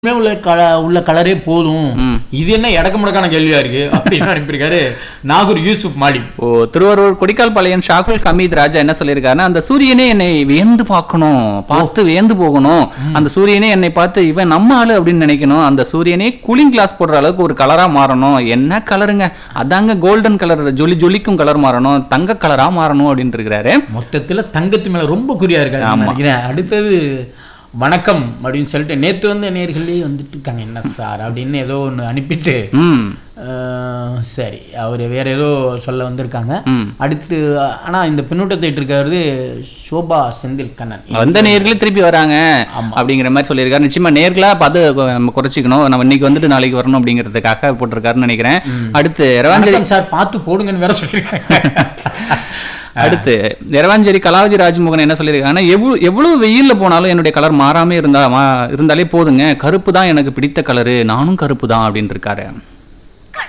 உண்மையா உள்ள கல உள்ள கலரே போதும் இது என்ன இடக்க முடக்கான கேள்வியா இருக்கு அப்படின்னு அனுப்பியிருக்காரு நாகூர் யூசுப் மாலிக் ஓ திருவாரூர் கொடிக்கால் பாளையம் ஷாகுல் ஹமீத் ராஜா என்ன சொல்லியிருக்காருன்னா அந்த சூரியனே என்னை வியந்து பார்க்கணும் பார்த்து வியந்து போகணும் அந்த சூரியனே என்னை பார்த்து இவன் நம்ம ஆளு அப்படின்னு நினைக்கணும் அந்த சூரியனே கூலிங் கிளாஸ் போடுற அளவுக்கு ஒரு கலரா மாறணும் என்ன கலருங்க அதாங்க கோல்டன் கலர் ஜொலி ஜொலிக்கும் கலர் மாறணும் தங்க கலரா மாறணும் அப்படின்னு இருக்கிறாரு மொத்தத்துல தங்கத்து மேல ரொம்ப குறியா இருக்காரு நினைக்கிறேன் அடுத்தது வணக்கம் அப்படின்னு சொல்லிட்டு நேத்து வந்து நேர்களே வந்துட்டு இருக்காங்க என்ன சார் அப்படின்னு ஏதோ ஒண்ணு அனுப்பிட்டு ம் அஹ், சரி அவர் வேற ஏதோ சொல்ல வந்திருக்காங்க ம். அடுத்து ஆனா இந்த பின்னூட்டத்தை இருக்காரு சோபா செந்தில் கண்ணன் வந்த நேர்களே திருப்பி வராங்க அப்படிங்கிற மாதிரி சொல்லியிருக்காரு நிச்சயமா நேர்களா பார்த்து கொ- நம்ம குறைச்சிக்கணும் நம்ம இன்னைக்கு வந்துட்டு நாளைக்கு வரணும் அப்படிங்கிறதுக்காக போட்டிருக்காருன்னு நினைக்கிறேன் அடுத்து ரவாஞ்சலி வணக்கம் சார் பார்த்து போடுங்கன்னு வேற சொல்லியிருக்காங்க அடுத்து இரவாஞ்சேரி கலாவதி ராஜ்மோகன் என்ன சொல்லியிருக்காங்கன்னா எவ்வளவு எவ்வளவு வெயில்ல போனாலும் என்னுடைய கலர் மாறாம இருந்தா மா- இருந்தாலே போதுங்க கருப்பு தான் எனக்கு பிடித்த கலரு நானும் கருப்பு தான் அப்படின்னு இருக்காரு